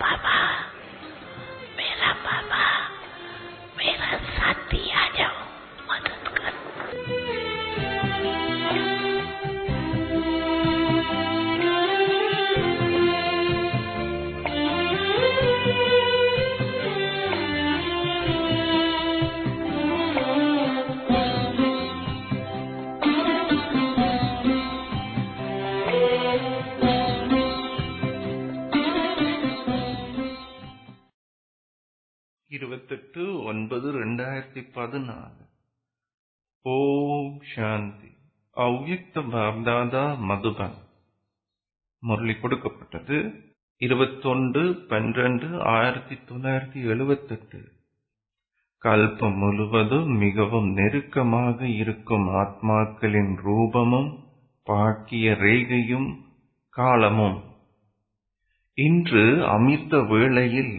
बाबा मेरा बाबा मेरा साथी आ जाओ मदद कर இருபத்தெட்டு ஒன்பது ரெண்டாயிரத்தி பதினாலு ஓம் சாந்தி அவ்யக்த பாப்தாதா மதுபன் முரளி கொடுக்கப்பட்டது இருபத்தொன்று பன்னிரண்டு ஆயிரத்தி தொள்ளாயிரத்தி எழுபத்தெட்டு கல்பம் முழுவதும் மிகவும் நெருக்கமாக இருக்கும் ஆத்மாக்களின் ரூபமும் பாக்கிய ரேகையும் காலமும் இன்று அமிர்த வேளையில்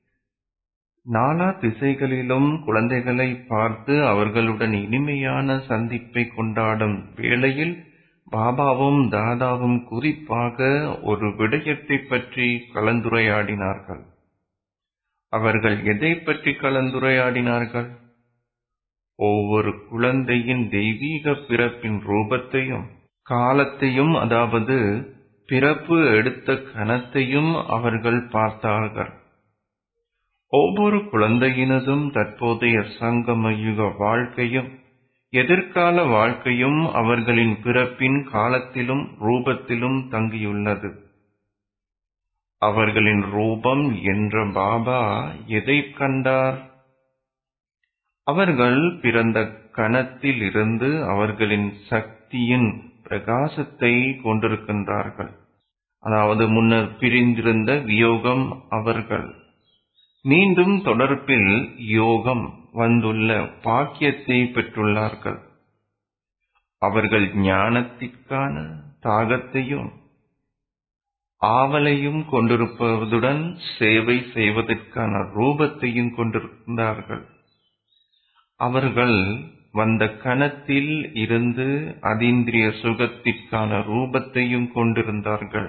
நாலா திசைகளிலும் குழந்தைகளை பார்த்து அவர்களுடன் இனிமையான சந்திப்பை கொண்டாடும் வேளையில் பாபாவும் தாதாவும் குறிப்பாக ஒரு விடயத்தை பற்றி கலந்துரையாடினார்கள் அவர்கள் எதை பற்றி கலந்துரையாடினார்கள் ஒவ்வொரு குழந்தையின் தெய்வீக பிறப்பின் ரூபத்தையும் காலத்தையும் அதாவது பிறப்பு எடுத்த கணத்தையும் அவர்கள் பார்த்தார்கள் ஒவ்வொரு குழந்தையினதும் தற்போதைய சங்கமயுக வாழ்க்கையும் எதிர்கால வாழ்க்கையும் அவர்களின் பிறப்பின் காலத்திலும் ரூபத்திலும் தங்கியுள்ளது அவர்களின் ரூபம் என்ற பாபா எதை கண்டார் அவர்கள் பிறந்த கணத்தில் இருந்து அவர்களின் சக்தியின் பிரகாசத்தை கொண்டிருக்கின்றார்கள் அதாவது முன்னர் பிரிந்திருந்த வியோகம் அவர்கள் மீண்டும் தொடர்பில் யோகம் வந்துள்ள பாக்கியத்தை பெற்றுள்ளார்கள் அவர்கள் ஞானத்திற்கான தாகத்தையும் ஆவலையும் கொண்டிருப்பதுடன் சேவை செய்வதற்கான ரூபத்தையும் கொண்டிருந்தார்கள் அவர்கள் வந்த கணத்தில் இருந்து அதீந்திரிய சுகத்திற்கான ரூபத்தையும் கொண்டிருந்தார்கள்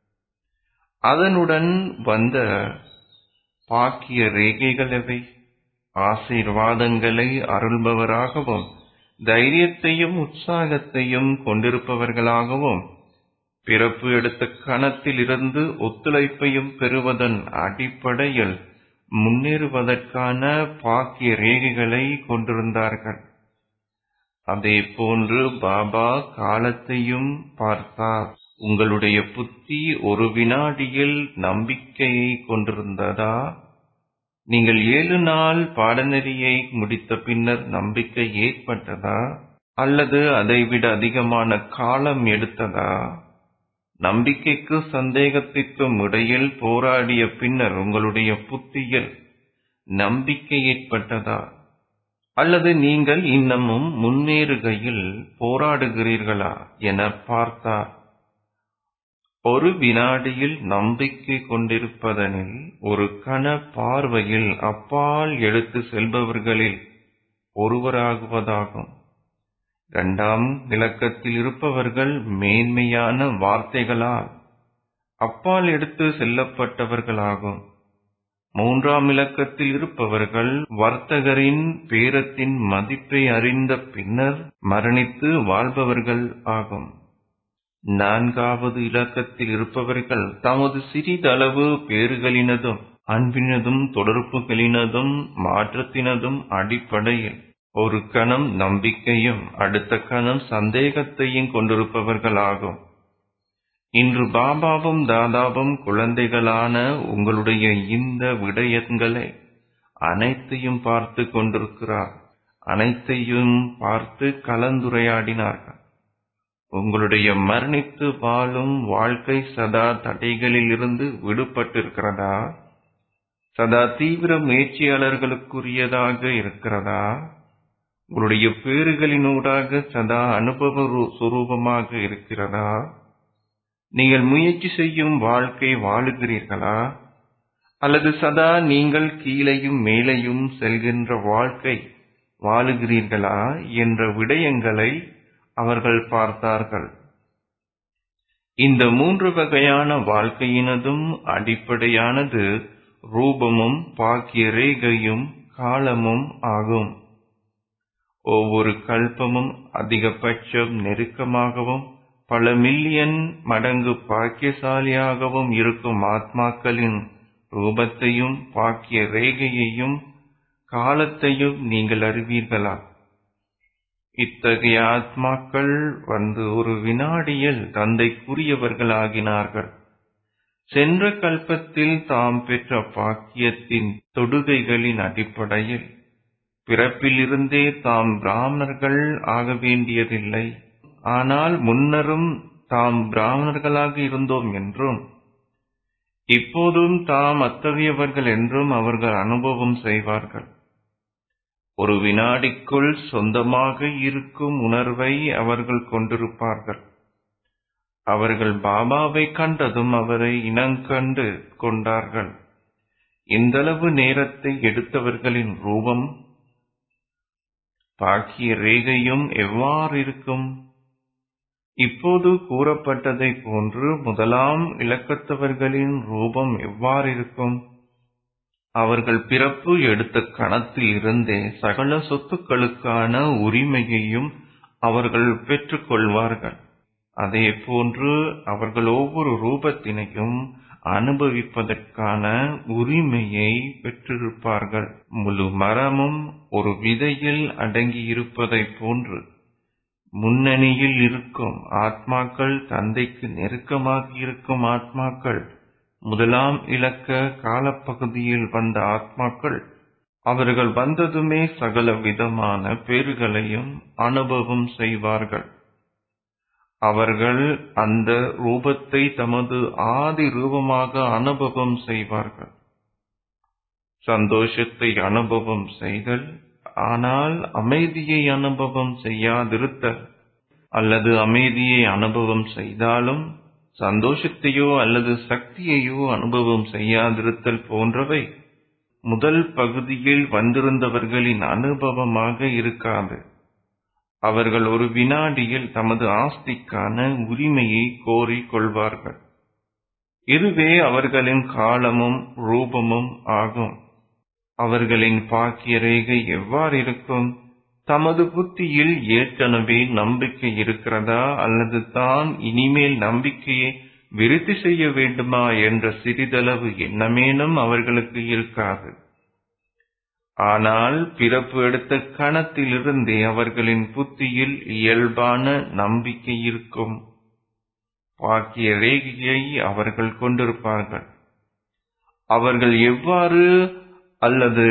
அதனுடன் வந்த பாக்கிய ரேகைகள் எவை ஆசீர்வாதங்களை அருள்பவராகவும் தைரியத்தையும் உற்சாகத்தையும் கொண்டிருப்பவர்களாகவும் பிறப்பு எடுத்த கணத்தில் இருந்து ஒத்துழைப்பையும் பெறுவதன் அடிப்படையில் முன்னேறுவதற்கான பாக்கிய ரேகைகளை கொண்டிருந்தார்கள் அதே போன்று பாபா காலத்தையும் பார்த்தார் உங்களுடைய புத்தி ஒரு வினாடியில் நம்பிக்கையை கொண்டிருந்ததா நீங்கள் ஏழு நாள் பாடநெறியை முடித்த பின்னர் நம்பிக்கை ஏற்பட்டதா அல்லது அதைவிட அதிகமான காலம் எடுத்ததா நம்பிக்கைக்கு சந்தேகத்திற்கும் இடையில் போராடிய பின்னர் உங்களுடைய புத்தியில் நம்பிக்கை ஏற்பட்டதா அல்லது நீங்கள் இன்னமும் முன்னேறுகையில் போராடுகிறீர்களா என பார்த்தார் ஒரு வினாடியில் நம்பிக்கை கொண்டிருப்பதனில் ஒரு கண பார்வையில் அப்பால் எடுத்து செல்பவர்களில் ஒருவராகுவதாகும் இரண்டாம் இலக்கத்தில் இருப்பவர்கள் மேன்மையான வார்த்தைகளால் அப்பால் எடுத்து செல்லப்பட்டவர்களாகும் மூன்றாம் இலக்கத்தில் இருப்பவர்கள் வர்த்தகரின் பேரத்தின் மதிப்பை அறிந்த பின்னர் மரணித்து வாழ்பவர்கள் ஆகும் நான்காவது இலக்கத்தில் இருப்பவர்கள் தமது சிறிதளவு பேறுகளினதும் அன்பினதும் தொடர்புகளினதும் மாற்றத்தினதும் அடிப்படையில் ஒரு கணம் நம்பிக்கையும் அடுத்த கணம் சந்தேகத்தையும் கொண்டிருப்பவர்களாகும் இன்று பாபாவும் தாதாவும் குழந்தைகளான உங்களுடைய இந்த விடயங்களை அனைத்தையும் பார்த்து கொண்டிருக்கிறார் அனைத்தையும் பார்த்து கலந்துரையாடினார்கள் உங்களுடைய மரணித்து வாழும் வாழ்க்கை சதா தடைகளில் இருந்து விடுபட்டிருக்கிறதா சதா தீவிர முயற்சியாளர்களுக்குரியதாக இருக்கிறதா உங்களுடைய பேறுகளினூடாக சதா அனுபவ சுரூபமாக இருக்கிறதா நீங்கள் முயற்சி செய்யும் வாழ்க்கை வாழுகிறீர்களா அல்லது சதா நீங்கள் கீழையும் மேலையும் செல்கின்ற வாழ்க்கை வாழுகிறீர்களா என்ற விடயங்களை அவர்கள் பார்த்தார்கள் இந்த மூன்று வகையான வாழ்க்கையினதும் அடிப்படையானது ரூபமும் பாக்கிய ரேகையும் காலமும் ஆகும் ஒவ்வொரு கல்பமும் அதிகபட்சம் நெருக்கமாகவும் பல மில்லியன் மடங்கு பாக்கியசாலியாகவும் இருக்கும் ஆத்மாக்களின் ரூபத்தையும் பாக்கிய ரேகையையும் காலத்தையும் நீங்கள் அறிவீர்களா இத்தகைய ஆத்மாக்கள் வந்து ஒரு வினாடியில் தந்தைக்குரியவர்களாகினார்கள் சென்ற கல்பத்தில் தாம் பெற்ற பாக்கியத்தின் தொடுகைகளின் அடிப்படையில் பிறப்பிலிருந்தே தாம் பிராமணர்கள் ஆக வேண்டியதில்லை ஆனால் முன்னரும் தாம் பிராமணர்களாக இருந்தோம் என்றும் இப்போதும் தாம் அத்தகையவர்கள் என்றும் அவர்கள் அனுபவம் செய்வார்கள் ஒரு வினாடிக்குள் சொந்தமாக இருக்கும் உணர்வை அவர்கள் கொண்டிருப்பார்கள் அவர்கள் பாபாவை கண்டதும் அவரை இனங்கண்டு கொண்டார்கள் இந்தளவு நேரத்தை எடுத்தவர்களின் ரூபம் பாக்கிய ரேகையும் எவ்வாறு இருக்கும் இப்போது கூறப்பட்டதை போன்று முதலாம் இலக்கத்தவர்களின் ரூபம் எவ்வாறு இருக்கும் அவர்கள் பிறப்பு எடுத்த கணத்தில் இருந்தே சகல சொத்துக்களுக்கான உரிமையையும் அவர்கள் பெற்றுக் கொள்வார்கள் அதே போன்று அவர்கள் ஒவ்வொரு ரூபத்தினையும் அனுபவிப்பதற்கான உரிமையை பெற்றிருப்பார்கள் முழு மரமும் ஒரு விதையில் அடங்கியிருப்பதைப் போன்று முன்னணியில் இருக்கும் ஆத்மாக்கள் தந்தைக்கு நெருக்கமாக இருக்கும் ஆத்மாக்கள் முதலாம் இலக்க காலப்பகுதியில் வந்த ஆத்மாக்கள் அவர்கள் வந்ததுமே சகல விதமான பேறுகளையும் அனுபவம் செய்வார்கள் அவர்கள் அந்த ரூபத்தை தமது ஆதி ரூபமாக அனுபவம் செய்வார்கள் சந்தோஷத்தை அனுபவம் செய்தல் ஆனால் அமைதியை அனுபவம் செய்யாதிருத்தல் அல்லது அமைதியை அனுபவம் செய்தாலும் சந்தோஷத்தையோ அல்லது சக்தியையோ அனுபவம் செய்யாதிருத்தல் போன்றவை முதல் பகுதியில் வந்திருந்தவர்களின் அனுபவமாக இருக்காது அவர்கள் ஒரு வினாடியில் தமது ஆஸ்திக்கான உரிமையை கோரிக் கொள்வார்கள் இதுவே அவர்களின் காலமும் ரூபமும் ஆகும் அவர்களின் பாக்கிய ரேகை எவ்வாறு இருக்கும் தமது புத்தியில் ஏற்கனவே நம்பிக்கை இருக்கிறதா அல்லது தான் இனிமேல் நம்பிக்கையை விருத்தி செய்ய வேண்டுமா என்ற சிறிதளவு எண்ணமேனும் அவர்களுக்கு இருக்காது ஆனால் பிறப்பு எடுத்த கணத்திலிருந்தே அவர்களின் புத்தியில் இயல்பான நம்பிக்கை இருக்கும் பாக்கிய ரேகையை அவர்கள் கொண்டிருப்பார்கள் அவர்கள் எவ்வாறு அல்லது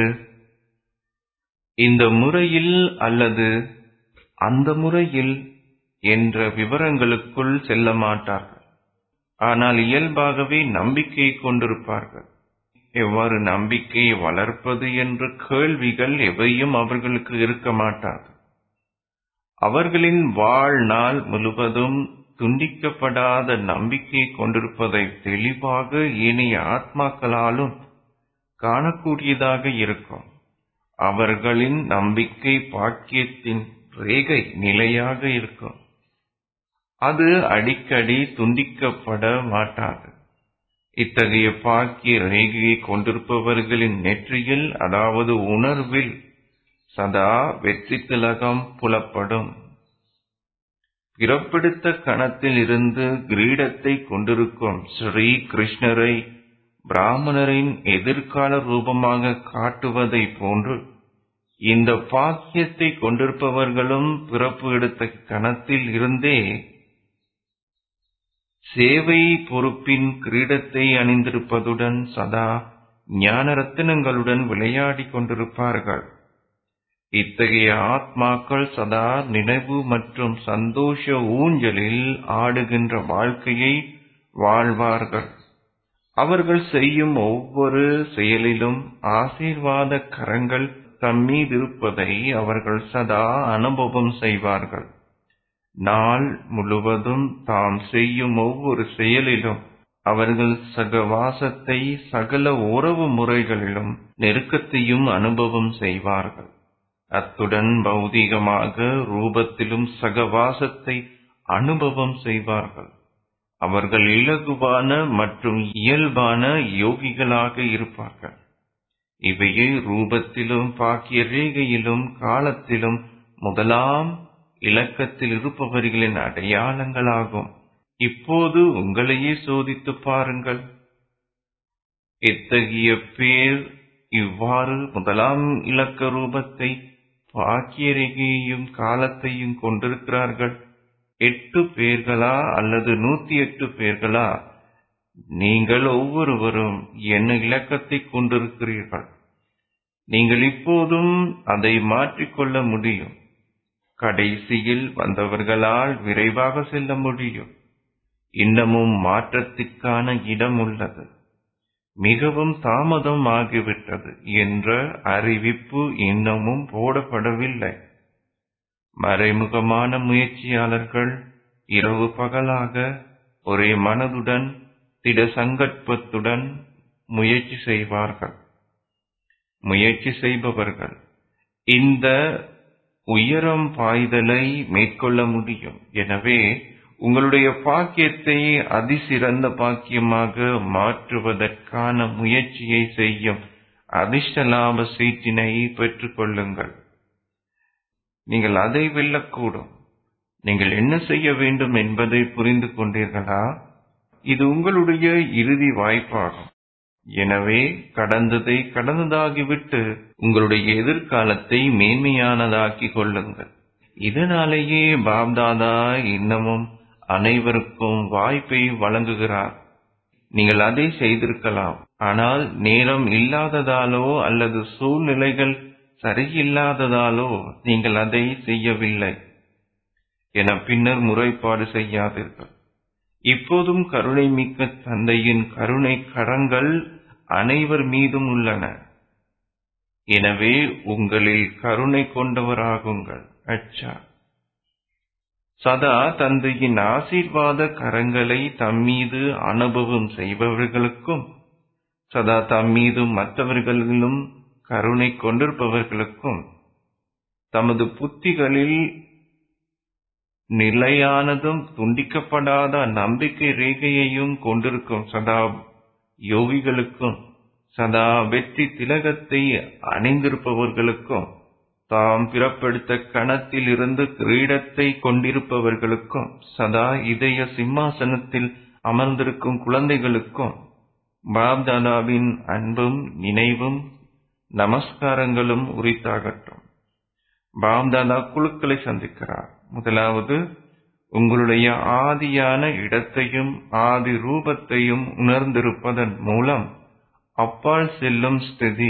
இந்த முறையில் அல்லது அந்த முறையில் என்ற விவரங்களுக்குள் செல்ல மாட்டார்கள் ஆனால் இயல்பாகவே நம்பிக்கையை கொண்டிருப்பார்கள் எவ்வாறு நம்பிக்கையை வளர்ப்பது என்ற கேள்விகள் எவையும் அவர்களுக்கு இருக்க மாட்டாது அவர்களின் வாழ்நாள் முழுவதும் துண்டிக்கப்படாத நம்பிக்கை கொண்டிருப்பதை தெளிவாக ஏனைய ஆத்மாக்களாலும் காணக்கூடியதாக இருக்கும் அவர்களின் நம்பிக்கை பாக்கியத்தின் ரேகை நிலையாக இருக்கும் அது அடிக்கடி துண்டிக்கப்பட மாட்டாது இத்தகைய பாக்கிய ரேகையை கொண்டிருப்பவர்களின் நெற்றியில் அதாவது உணர்வில் சதா வெற்றி திலகம் புலப்படும் பிறப்பெடுத்த கணத்தில் இருந்து கிரீடத்தை கொண்டிருக்கும் ஸ்ரீ கிருஷ்ணரை பிராமணரின் எதிர்கால ரூபமாக காட்டுவதை போன்று இந்த பாக்கியத்தை கொண்டிருப்பவர்களும் பிறப்பு எடுத்த கணத்தில் இருந்தே சேவை பொறுப்பின் கிரீடத்தை அணிந்திருப்பதுடன் சதா ஞான ரத்தினங்களுடன் விளையாடிக் கொண்டிருப்பார்கள் இத்தகைய ஆத்மாக்கள் சதா நினைவு மற்றும் சந்தோஷ ஊஞ்சலில் ஆடுகின்ற வாழ்க்கையை வாழ்வார்கள் அவர்கள் செய்யும் ஒவ்வொரு செயலிலும் ஆசீர்வாத கரங்கள் தம்மீதிருப்பதை அவர்கள் சதா அனுபவம் செய்வார்கள் நாள் முழுவதும் தாம் செய்யும் ஒவ்வொரு செயலிலும் அவர்கள் சகவாசத்தை சகல உறவு முறைகளிலும் நெருக்கத்தையும் அனுபவம் செய்வார்கள் அத்துடன் பௌதீகமாக ரூபத்திலும் சகவாசத்தை அனுபவம் செய்வார்கள் அவர்கள் இலகுவான மற்றும் இயல்பான யோகிகளாக இருப்பார்கள் இவையே ரூபத்திலும் பாக்கிய ரேகையிலும் காலத்திலும் முதலாம் இலக்கத்தில் இருப்பவர்களின் அடையாளங்களாகும் இப்போது உங்களையே சோதித்து பாருங்கள் எத்தகைய பேர் இவ்வாறு முதலாம் இலக்க ரூபத்தை பாக்கிய ரேகையையும் காலத்தையும் கொண்டிருக்கிறார்கள் எட்டு பேர்களா அல்லது நூத்தி எட்டு பேர்களா நீங்கள் ஒவ்வொருவரும் என்ன இலக்கத்தை கொண்டிருக்கிறீர்கள் நீங்கள் இப்போதும் அதை மாற்றிக்கொள்ள முடியும் கடைசியில் வந்தவர்களால் விரைவாக செல்ல முடியும் இன்னமும் மாற்றத்திற்கான இடம் உள்ளது மிகவும் தாமதம் ஆகிவிட்டது என்ற அறிவிப்பு இன்னமும் போடப்படவில்லை மறைமுகமான முயற்சியாளர்கள் இரவு பகலாக ஒரே மனதுடன் திட சங்கற்பத்துடன் முயற்சி செய்வார்கள் முயற்சி செய்பவர்கள் இந்த உயரம் பாய்தலை மேற்கொள்ள முடியும் எனவே உங்களுடைய பாக்கியத்தை அதிசிறந்த பாக்கியமாக மாற்றுவதற்கான முயற்சியை செய்யும் அதிர்ஷ்ட லாப சீட்டினை பெற்றுக் கொள்ளுங்கள் நீங்கள் அதை வெல்லக்கூடும் நீங்கள் என்ன செய்ய வேண்டும் என்பதை புரிந்து கொண்டீர்களா இது உங்களுடைய இறுதி வாய்ப்பாகும் எனவே கடந்ததை கடந்ததாகிவிட்டு உங்களுடைய எதிர்காலத்தை மேன்மையானதாக்கிக் கொள்ளுங்கள் இதனாலேயே பாப்தாதா இன்னமும் அனைவருக்கும் வாய்ப்பை வழங்குகிறார் நீங்கள் அதை செய்திருக்கலாம் ஆனால் நேரம் இல்லாததாலோ அல்லது சூழ்நிலைகள் சரியில்லாததாலோ நீங்கள் அதை செய்யவில்லை என பின்னர் முறைப்பாடு செய்யாதீர்கள் இப்போதும் கருணை மிக்க தந்தையின் கருணை கரங்கள் அனைவர் மீதும் உள்ளன எனவே உங்களில் கருணை கொண்டவராகுங்கள் அச்சா சதா தந்தையின் ஆசீர்வாத கரங்களை தம்மீது அனுபவம் செய்பவர்களுக்கும் சதா தம்மீதும் மற்றவர்களிலும் கருணை கொண்டிருப்பவர்களுக்கும் தமது புத்திகளில் நிலையானதும் துண்டிக்கப்படாத நம்பிக்கை ரேகையையும் கொண்டிருக்கும் சதா யோகிகளுக்கும் சதா வெற்றி திலகத்தை அணிந்திருப்பவர்களுக்கும் தாம் பிறப்பெடுத்த கணத்தில் இருந்து கிரீடத்தை கொண்டிருப்பவர்களுக்கும் சதா இதய சிம்மாசனத்தில் அமர்ந்திருக்கும் குழந்தைகளுக்கும் பாப்தாதாவின் அன்பும் நினைவும் நமஸ்காரங்களும் உரித்தாகட்டும் பாப்தாதா குழுக்களை சந்திக்கிறார் முதலாவது உங்களுடைய ஆதியான இடத்தையும் ஆதி ரூபத்தையும் உணர்ந்திருப்பதன் மூலம் அப்பால் செல்லும் ஸ்திதி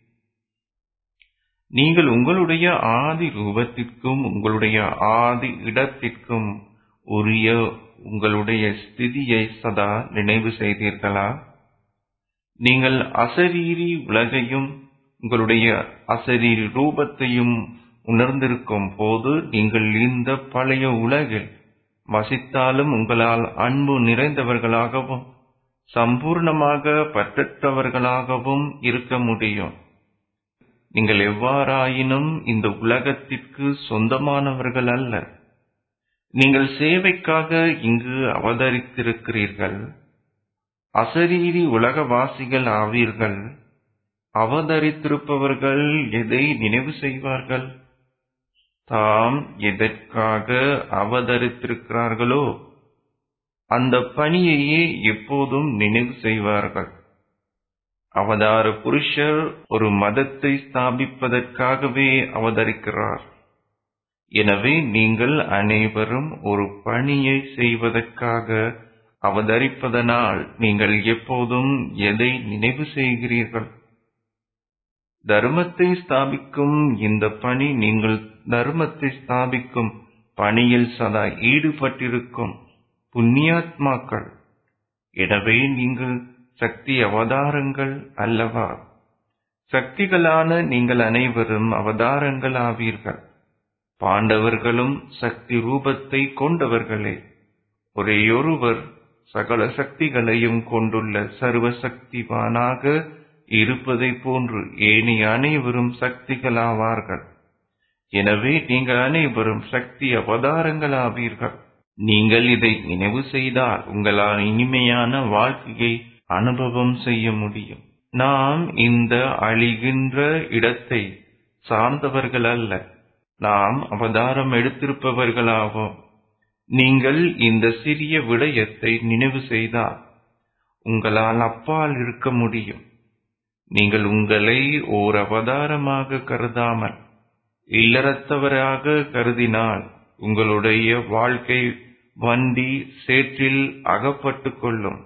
நீங்கள் உங்களுடைய ஆதி ரூபத்திற்கும் உங்களுடைய ஆதி இடத்திற்கும் உரிய உங்களுடைய ஸ்திதியை சதா நினைவு செய்தீர்களா நீங்கள் அசரீரி உலகையும் உங்களுடைய அசரீரி ரூபத்தையும் உணர்ந்திருக்கும் போது நீங்கள் இந்த பழைய உலகில் வசித்தாலும் உங்களால் அன்பு நிறைந்தவர்களாகவும் சம்பூர்ணமாக பற்றற்றவர்களாகவும் இருக்க முடியும் நீங்கள் எவ்வாறாயினும் இந்த உலகத்திற்கு சொந்தமானவர்கள் அல்ல நீங்கள் சேவைக்காக இங்கு அவதரித்திருக்கிறீர்கள் அசரீரி உலகவாசிகள் ஆவீர்கள் அவதரித்திருப்பவர்கள் எதை நினைவு செய்வார்கள் தாம் எதற்காக அவதரித்திருக்கிறார்களோ அந்த பணியையே எப்போதும் நினைவு செய்வார்கள் அவதார புருஷர் ஒரு மதத்தை ஸ்தாபிப்பதற்காகவே அவதரிக்கிறார் எனவே நீங்கள் அனைவரும் ஒரு பணியை செய்வதற்காக அவதரிப்பதனால் நீங்கள் எப்போதும் எதை நினைவு செய்கிறீர்கள் தர்மத்தை ஸ்தாபிக்கும் இந்த பணி நீங்கள் தர்மத்தை ஸ்தாபிக்கும் பணியில் சதா ஈடுபட்டிருக்கும் புண்ணியாத்மாக்கள் எனவே நீங்கள் சக்தி அவதாரங்கள் அல்லவா சக்திகளான நீங்கள் அனைவரும் அவதாரங்கள் ஆவீர்கள் பாண்டவர்களும் சக்தி ரூபத்தை கொண்டவர்களே ஒரேயொருவர் சகல சக்திகளையும் கொண்டுள்ள சர்வ சக்திவானாக இருப்பதை போன்று ஏனைய அனைவரும் சக்திகளாவார்கள் எனவே நீங்கள் அனைவரும் சக்தி அவதாரங்கள் ஆவீர்கள் நீங்கள் இதை நினைவு செய்தால் உங்களால் இனிமையான வாழ்க்கையை அனுபவம் செய்ய முடியும் நாம் இந்த அழிகின்ற இடத்தை சார்ந்தவர்கள் அல்ல நாம் அவதாரம் எடுத்திருப்பவர்களாவோம் நீங்கள் இந்த சிறிய விடயத்தை நினைவு செய்தால் உங்களால் அப்பால் இருக்க முடியும் நீங்கள் உங்களை ஓர் அவதாரமாக கருதாமல் இல்லறத்தவராக கருதினால் உங்களுடைய வாழ்க்கை வண்டி சேற்றில் அகப்பட்டுக் கொள்ளும்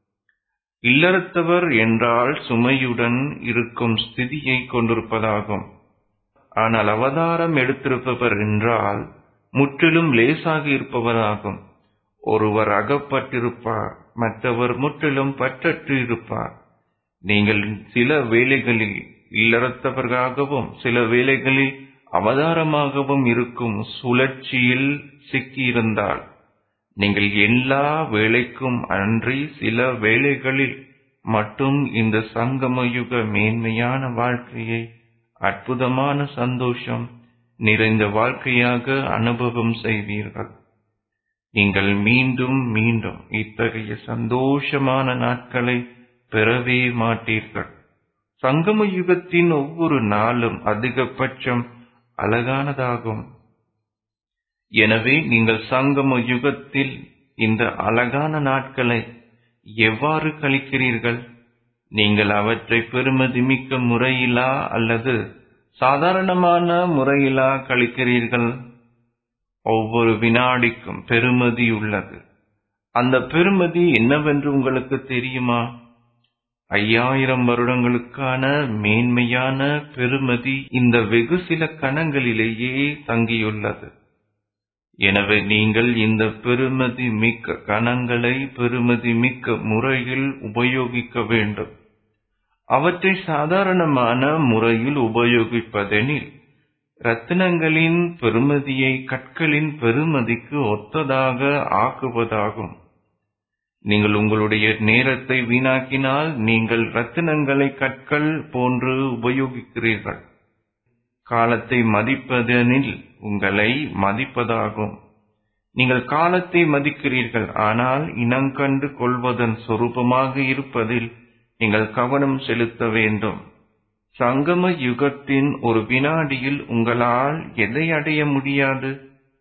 இல்லறத்தவர் என்றால் சுமையுடன் இருக்கும் ஸ்திதியை கொண்டிருப்பதாகும் ஆனால் அவதாரம் எடுத்திருப்பவர் என்றால் முற்றிலும் லேசாக இருப்பவராகும் ஒருவர் அகப்பட்டிருப்பார் மற்றவர் முற்றிலும் பற்றற்று இருப்பார் நீங்கள் சில வேளைகளில் இல்லறத்தவராகவும் சில வேளைகளில் அவதாரமாகவும் இருக்கும் சுழற்சியில் சிக்கியிருந்தால் நீங்கள் எல்லா வேலைக்கும் அன்றி சில வேளைகளில் மட்டும் இந்த சங்கமயுக மேன்மையான வாழ்க்கையை அற்புதமான சந்தோஷம் நிறைந்த வாழ்க்கையாக அனுபவம் செய்வீர்கள் நீங்கள் மீண்டும் மீண்டும் இத்தகைய சந்தோஷமான நாட்களை பெறவே மாட்டீர்கள் சங்கம யுகத்தின் ஒவ்வொரு நாளும் அதிகபட்சம் அழகானதாகும் எனவே நீங்கள் சங்கம யுகத்தில் இந்த அழகான நாட்களை எவ்வாறு கழிக்கிறீர்கள் நீங்கள் அவற்றை பெருமதிமிக்க முறையிலா அல்லது சாதாரணமான முறையிலா கழிக்கிறீர்கள் ஒவ்வொரு வினாடிக்கும் பெருமதி உள்ளது அந்த பெருமதி என்னவென்று உங்களுக்கு தெரியுமா ஐயாயிரம் வருடங்களுக்கான மேன்மையான பெருமதி இந்த வெகு சில கணங்களிலேயே தங்கியுள்ளது எனவே நீங்கள் இந்த பெருமதி மிக்க கணங்களை பெருமதி மிக்க முறையில் உபயோகிக்க வேண்டும் அவற்றை சாதாரணமான முறையில் உபயோகிப்பதெனில் ரத்தினங்களின் பெருமதியை கற்களின் பெருமதிக்கு ஒத்ததாக ஆக்குவதாகும் நீங்கள் உங்களுடைய நேரத்தை வீணாக்கினால் நீங்கள் ரத்தினங்களை கற்கள் போன்று உபயோகிக்கிறீர்கள் காலத்தை மதிப்பதெனில் உங்களை மதிப்பதாகும் நீங்கள் காலத்தை மதிக்கிறீர்கள் ஆனால் இனங்கண்டு கொள்வதன் சொரூபமாக இருப்பதில் நீங்கள் கவனம் செலுத்த வேண்டும் சங்கம யுகத்தின் ஒரு வினாடியில் உங்களால் எதை அடைய முடியாது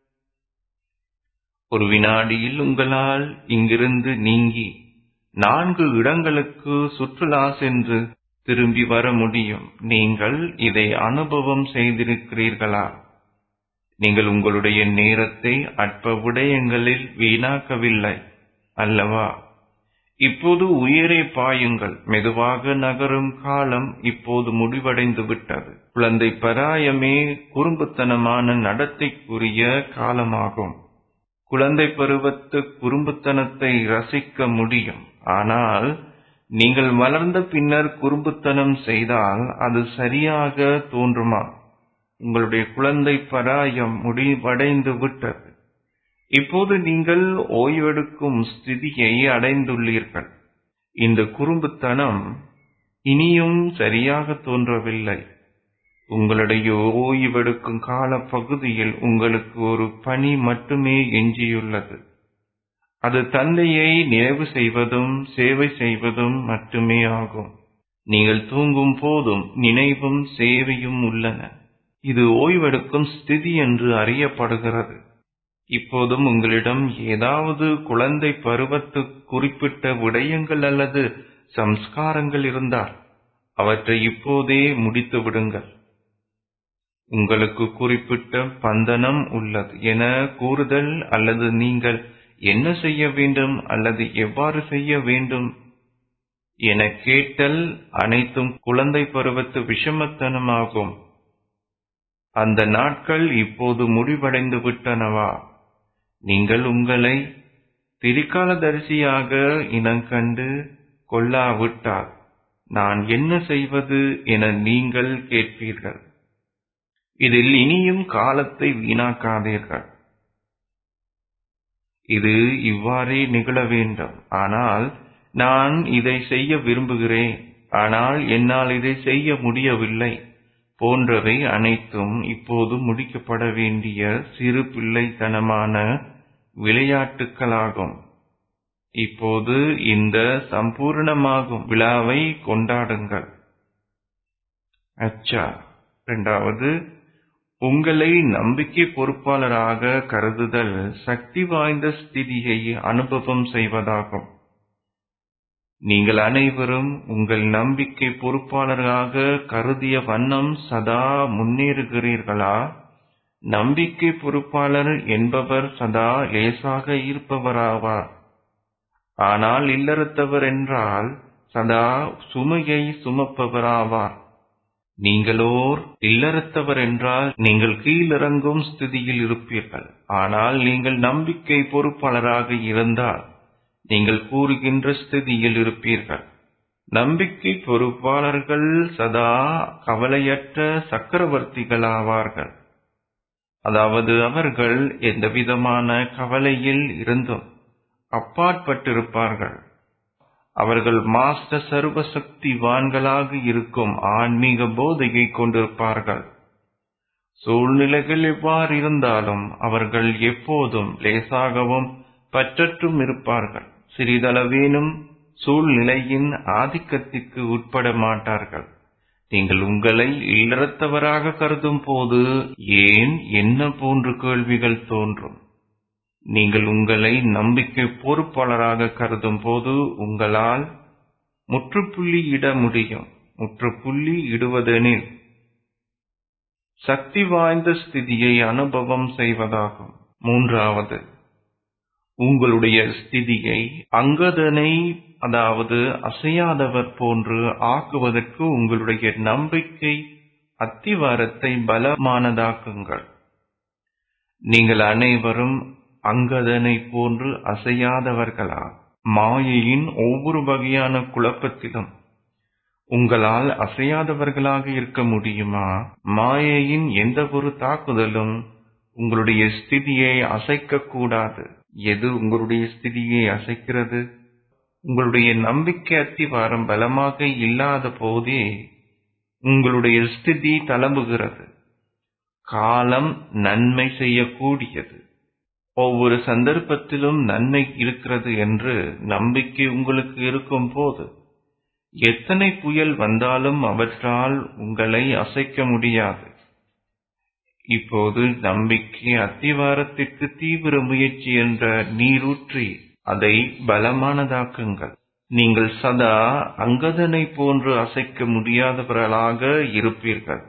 ஒரு வினாடியில் உங்களால் இங்கிருந்து நீங்கி நான்கு இடங்களுக்கு சுற்றுலா சென்று திரும்பி வர முடியும் நீங்கள் இதை அனுபவம் செய்திருக்கிறீர்களா நீங்கள் உங்களுடைய நேரத்தை அற்ப விடயங்களில் வீணாக்கவில்லை அல்லவா இப்போது உயிரை பாயுங்கள் மெதுவாக நகரும் காலம் இப்போது முடிவடைந்து விட்டது குழந்தை பராயமே குறும்புத்தனமான நடத்தைக்குரிய காலமாகும் குழந்தை பருவத்து குறும்புத்தனத்தை ரசிக்க முடியும் ஆனால் நீங்கள் வளர்ந்த பின்னர் குறும்புத்தனம் செய்தால் அது சரியாக தோன்றுமா உங்களுடைய குழந்தை பராயம் முடிவடைந்து விட்டது இப்போது நீங்கள் ஓய்வெடுக்கும் ஸ்திதியை அடைந்துள்ளீர்கள் இந்த குறும்புத்தனம் இனியும் சரியாக தோன்றவில்லை உங்களுடைய ஓய்வெடுக்கும் கால பகுதியில் உங்களுக்கு ஒரு பணி மட்டுமே எஞ்சியுள்ளது அது தந்தையை நினைவு செய்வதும் சேவை செய்வதும் மட்டுமே ஆகும் நீங்கள் தூங்கும் போதும் நினைவும் சேவையும் உள்ளன இது ஓய்வெடுக்கும் ஸ்திதி என்று அறியப்படுகிறது இப்போதும் உங்களிடம் ஏதாவது குழந்தை பருவத்து குறிப்பிட்ட விடயங்கள் அல்லது சம்ஸ்காரங்கள் இருந்தால் அவற்றை இப்போதே முடித்து விடுங்கள் உங்களுக்கு குறிப்பிட்ட பந்தனம் உள்ளது என கூறுதல் அல்லது நீங்கள் என்ன செய்ய வேண்டும் அல்லது எவ்வாறு செய்ய வேண்டும் என கேட்டல் அனைத்தும் குழந்தை பருவத்து விஷமத்தனமாகும் அந்த நாட்கள் இப்போது முடிவடைந்து விட்டனவா நீங்கள் உங்களை திரிகாலதரிசியாக இனங்கண்டு கொள்ளாவிட்டால் நான் என்ன செய்வது என நீங்கள் கேட்பீர்கள் இதில் இனியும் காலத்தை வீணாக்காதீர்கள் இது இவ்வாறே நிகழ வேண்டும் ஆனால் நான் இதை செய்ய விரும்புகிறேன் ஆனால் என்னால் இதை செய்ய முடியவில்லை போன்றவை அனைத்தும் இப்போது முடிக்கப்பட வேண்டிய சிறு பிள்ளைத்தனமான விளையாட்டுக்களாகும் இப்போது இந்த சம்பூர்ணமாகும் விழாவை கொண்டாடுங்கள் அச்சா இரண்டாவது உங்களை நம்பிக்கை பொறுப்பாளராக கருதுதல் சக்தி வாய்ந்த ஸ்திதியை அனுபவம் செய்வதாகும் நீங்கள் அனைவரும் உங்கள் நம்பிக்கை பொறுப்பாளராக கருதிய வண்ணம் சதா முன்னேறுகிறீர்களா நம்பிக்கை பொறுப்பாளர் என்பவர் சதா லேசாக இருப்பவராவார் ஆனால் இல்லறத்தவர் என்றால் சதா சுமையை சுமப்பவராவார் நீங்களோர் இல்லறத்தவர் என்றால் நீங்கள் கீழிறங்கும் ஸ்திதியில் இருப்பீர்கள் ஆனால் நீங்கள் நம்பிக்கை பொறுப்பாளராக இருந்தால் நீங்கள் கூறுகின்ற ஸ்திதியில் இருப்பீர்கள் நம்பிக்கை பொறுப்பாளர்கள் சதா கவலையற்ற சக்கரவர்த்திகளாவார்கள் அதாவது அவர்கள் எந்தவிதமான கவலையில் இருந்தும் அப்பாற்பட்டிருப்பார்கள் அவர்கள் மாஸ்டர் சர்வசக்திவான்களாக இருக்கும் ஆன்மீக போதையை கொண்டிருப்பார்கள் சூழ்நிலைகள் எவ்வாறு இருந்தாலும் அவர்கள் எப்போதும் லேசாகவும் பற்றற்றும் இருப்பார்கள் சிறிதளவேனும் சூழ்நிலையின் ஆதிக்கத்திற்கு உட்பட மாட்டார்கள் நீங்கள் உங்களை இல்லறத்தவராக கருதும் போது ஏன் என்ன போன்ற கேள்விகள் தோன்றும் நீங்கள் உங்களை நம்பிக்கை பொறுப்பாளராக கருதும் போது உங்களால் முற்றுப்புள்ளி இட முடியும் முற்றுப்புள்ளி இடுவதெனில் சக்தி வாய்ந்த ஸ்திதியை அனுபவம் செய்வதாகும் மூன்றாவது உங்களுடைய ஸ்திதியை அங்கதனை அதாவது அசையாதவர் போன்று ஆக்குவதற்கு உங்களுடைய நம்பிக்கை அத்திவாரத்தை பலமானதாக்குங்கள் நீங்கள் அனைவரும் அங்கதனை போன்று அசையாதவர்களா மாயையின் ஒவ்வொரு வகையான குழப்பத்திலும் உங்களால் அசையாதவர்களாக இருக்க முடியுமா மாயையின் எந்த ஒரு தாக்குதலும் உங்களுடைய ஸ்திதியை அசைக்க கூடாது எது உங்களுடைய ஸ்திதியை அசைக்கிறது உங்களுடைய நம்பிக்கை அத்திவாரம் பலமாக இல்லாத போதே உங்களுடைய ஸ்திதி தளம்புகிறது காலம் நன்மை செய்யக்கூடியது ஒவ்வொரு சந்தர்ப்பத்திலும் நன்மை இருக்கிறது என்று நம்பிக்கை உங்களுக்கு இருக்கும் போது எத்தனை புயல் வந்தாலும் அவற்றால் உங்களை அசைக்க முடியாது இப்போது நம்பிக்கை அத்திவாரத்திற்கு தீவிர முயற்சி என்ற நீரூற்றி அதை பலமானதாக்குங்கள் நீங்கள் சதா அங்கதனை போன்று அசைக்க முடியாதவர்களாக இருப்பீர்கள்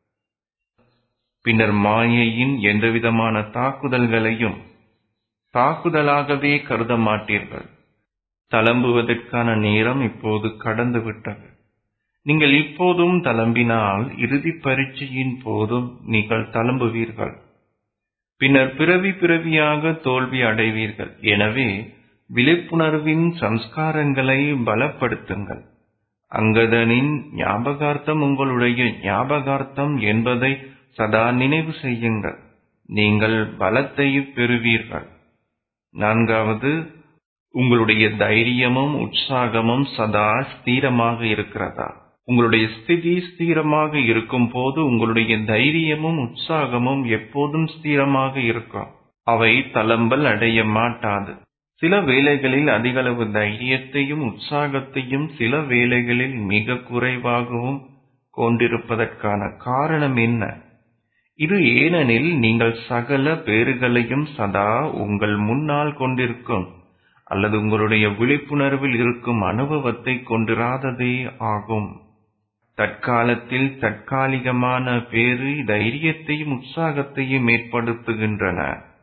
பின்னர் மாயையின் எந்தவிதமான தாக்குதல்களையும் தாக்குதலாகவே கருத மாட்டீர்கள் தளம்புவதற்கான நேரம் இப்போது கடந்து விட்டது நீங்கள் இப்போதும் தளம்பினால் இறுதி பரீட்சையின் போதும் நீங்கள் தளம்புவீர்கள் பின்னர் பிறவி பிறவியாக தோல்வி அடைவீர்கள் எனவே விழிப்புணர்வின் சம்ஸ்காரங்களை பலப்படுத்துங்கள் அங்கதனின் ஞாபகார்த்தம் உங்களுடைய ஞாபகார்த்தம் என்பதை சதா நினைவு செய்யுங்கள் நீங்கள் பலத்தை பெறுவீர்கள் நான்காவது உங்களுடைய தைரியமும் உற்சாகமும் சதா ஸ்திரமாக இருக்கிறதா உங்களுடைய ஸ்திதி ஸ்திரமாக இருக்கும் போது உங்களுடைய தைரியமும் உற்சாகமும் எப்போதும் ஸ்திரமாக இருக்கும் அவை தளம்பல் அடைய மாட்டாது சில வேளைகளில் அதிகளவு தைரியத்தையும் உற்சாகத்தையும் சில வேளைகளில் மிக குறைவாகவும் கொண்டிருப்பதற்கான காரணம் என்ன இது ஏனெனில் நீங்கள் சகல பேறுகளையும் சதா உங்கள் முன்னால் கொண்டிருக்கும் அல்லது உங்களுடைய விழிப்புணர்வில் இருக்கும் அனுபவத்தை கொண்டிராததே ஆகும் தற்காலத்தில் தற்காலிகமான பேறு தைரியத்தையும் உற்சாகத்தையும் ஏற்படுத்துகின்றன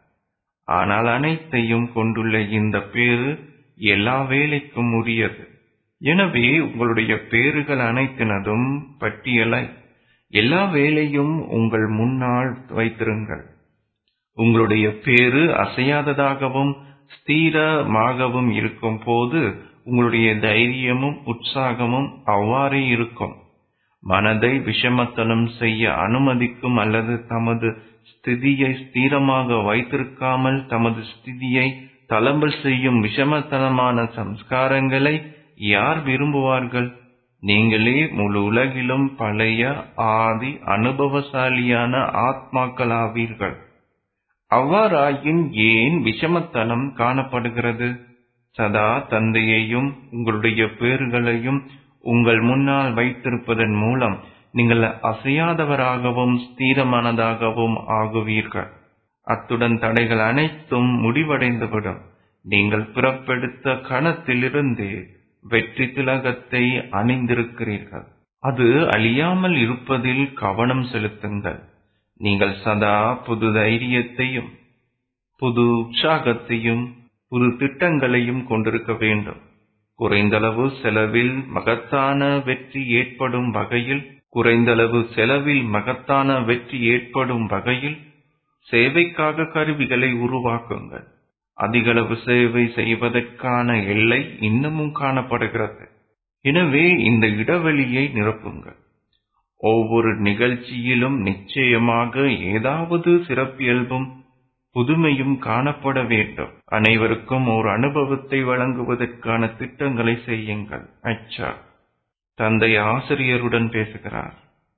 ஆனால் அனைத்தையும் கொண்டுள்ள இந்த பேறு எல்லா வேலைக்கும் உரியது எனவே உங்களுடைய பேறுகள் அனைத்தினதும் பட்டியலை எல்லா வேலையும் உங்கள் முன்னால் வைத்திருங்கள் உங்களுடைய பேறு அசையாததாகவும் ஸ்திரமாகவும் இருக்கும் போது உங்களுடைய தைரியமும் உற்சாகமும் அவ்வாறே இருக்கும் மனதை விஷமத்தனம் செய்ய அனுமதிக்கும் அல்லது தமது ஸ்திதியை ஸ்திரமாக வைத்திருக்காமல் தமது ஸ்திதியை தளம்பல் செய்யும் விஷமத்தனமான சம்ஸ்காரங்களை யார் விரும்புவார்கள் நீங்களே முழு உலகிலும் பழைய ஆதி அனுபவசாலியான ஆத்மாக்களாவீர்கள் அவ்வாறாயின் ஏன் விஷமத்தனம் காணப்படுகிறது சதா தந்தையையும் உங்களுடைய பேர்களையும் உங்கள் முன்னால் வைத்திருப்பதன் மூலம் நீங்கள் அசையாதவராகவும் ஸ்திரமானதாகவும் ஆகுவீர்கள் அத்துடன் தடைகள் அனைத்தும் முடிவடைந்துவிடும் நீங்கள் பிறப்பெடுத்த கணத்திலிருந்தே வெற்றி திலகத்தை அணிந்திருக்கிறீர்கள் அது அழியாமல் இருப்பதில் கவனம் செலுத்துங்கள் நீங்கள் சதா புது தைரியத்தையும் புது உற்சாகத்தையும் புது திட்டங்களையும் கொண்டிருக்க வேண்டும் குறைந்தளவு செலவில் மகத்தான வெற்றி ஏற்படும் வகையில் குறைந்தளவு செலவில் மகத்தான வெற்றி ஏற்படும் வகையில் சேவைக்காக கருவிகளை உருவாக்குங்கள் அதிகளவு சேவை செய்வதற்கான எல்லை இன்னமும் காணப்படுகிறது எனவே இந்த இடைவெளியை நிரப்புங்கள் ஒவ்வொரு நிகழ்ச்சியிலும் நிச்சயமாக ஏதாவது சிறப்பியல்பும் புதுமையும் காணப்பட வேண்டும் அனைவருக்கும் ஒரு அனுபவத்தை வழங்குவதற்கான திட்டங்களை செய்யுங்கள் அச்சா தந்தை ஆசிரியருடன் பேசுகிறார்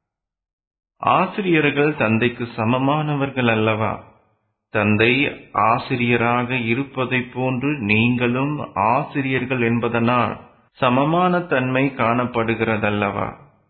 ஆசிரியர்கள் தந்தைக்கு சமமானவர்கள் அல்லவா தந்தை ஆசிரியராக இருப்பதைப் போன்று நீங்களும் ஆசிரியர்கள் என்பதனால் சமமான தன்மை காணப்படுகிறதல்லவா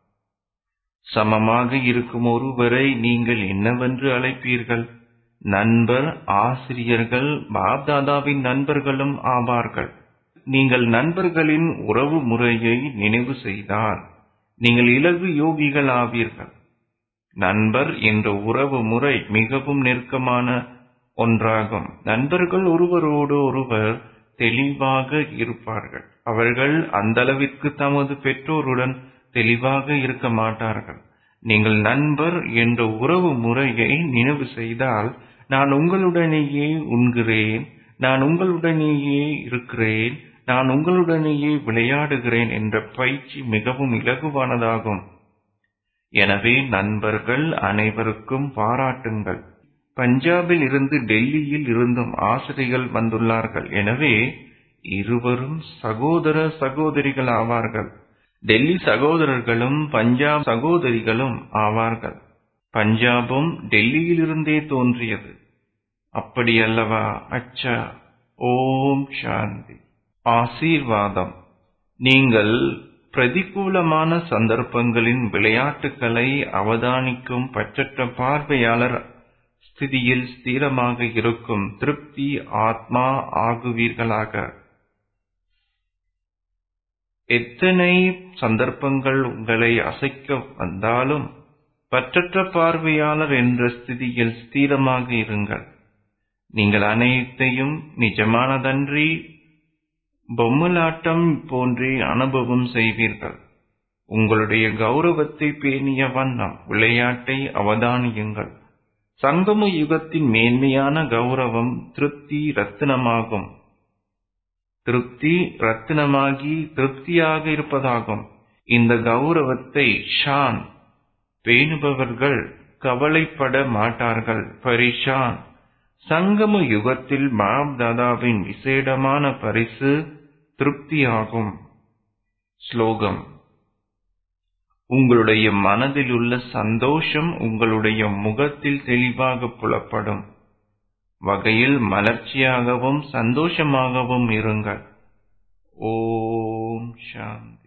சமமாக இருக்கும் ஒருவரை நீங்கள் என்னவென்று அழைப்பீர்கள் நண்பர் ஆசிரியர்கள் பாப்தாதாவின் நண்பர்களும் ஆவார்கள் நீங்கள் நண்பர்களின் உறவு முறையை நினைவு செய்தால் நீங்கள் இலகு யோகிகள் ஆவீர்கள் நண்பர் என்ற உறவு முறை மிகவும் நெருக்கமான ஒன்றாகும் நண்பர்கள் ஒருவரோடு ஒருவர் தெளிவாக இருப்பார்கள் அவர்கள் அந்த அளவிற்கு தமது பெற்றோருடன் தெளிவாக இருக்க மாட்டார்கள் நீங்கள் நண்பர் என்ற உறவு முறையை நினைவு செய்தால் நான் உங்களுடனேயே உண்கிறேன் நான் உங்களுடனேயே இருக்கிறேன் நான் உங்களுடனேயே விளையாடுகிறேன் என்ற பயிற்சி மிகவும் இலகுவானதாகும் எனவே நண்பர்கள் அனைவருக்கும் பாராட்டுங்கள் பஞ்சாபில் இருந்து டெல்லியில் இருந்தும் ஆசிரியர்கள் வந்துள்ளார்கள் எனவே இருவரும் சகோதர சகோதரிகள் ஆவார்கள் டெல்லி சகோதரர்களும் பஞ்சாப் சகோதரிகளும் ஆவார்கள் பஞ்சாபும் டெல்லியிலிருந்தே தோன்றியது அப்படியல்லவா அச்சா ஓம் சாந்தி ஆசீர்வாதம் நீங்கள் பிரதிகூலமான சந்தர்ப்பங்களின் விளையாட்டுகளை அவதானிக்கும் பற்றற்ற பார்வையாளர் ஸ்திதியில் ஸ்திரமாக இருக்கும் திருப்தி ஆத்மா ஆகுவீர்களாக எத்தனை சந்தர்ப்பங்கள் உங்களை அசைக்க வந்தாலும் பற்றற்ற பார்வையாளர் என்ற ஸ்திதியில் ஸ்திரமாக இருங்கள் நீங்கள் அனைத்தையும் நிஜமானதன்றி பொம்மலாட்டம் போன்றே அனுபவம் செய்வீர்கள் உங்களுடைய கௌரவத்தை பேணிய வண்ணம் விளையாட்டை அவதானியுங்கள் சங்கம யுகத்தின் மேன்மையான கௌரவம் திருப்தி ரத்தினமாகும் திருப்தி ரத்தினமாகி திருப்தியாக இருப்பதாகும் இந்த கௌரவத்தை ஷான் பேணுபவர்கள் கவலைப்பட மாட்டார்கள் பரிஷான் சங்கம யுகத்தில் பாப் தாதாவின் விசேடமான பரிசு திருப்தியாகும் ஸ்லோகம் உங்களுடைய மனதில் உள்ள சந்தோஷம் உங்களுடைய முகத்தில் தெளிவாக புலப்படும் வகையில் மலர்ச்சியாகவும் சந்தோஷமாகவும் இருங்கள் ஓம் சாந்தி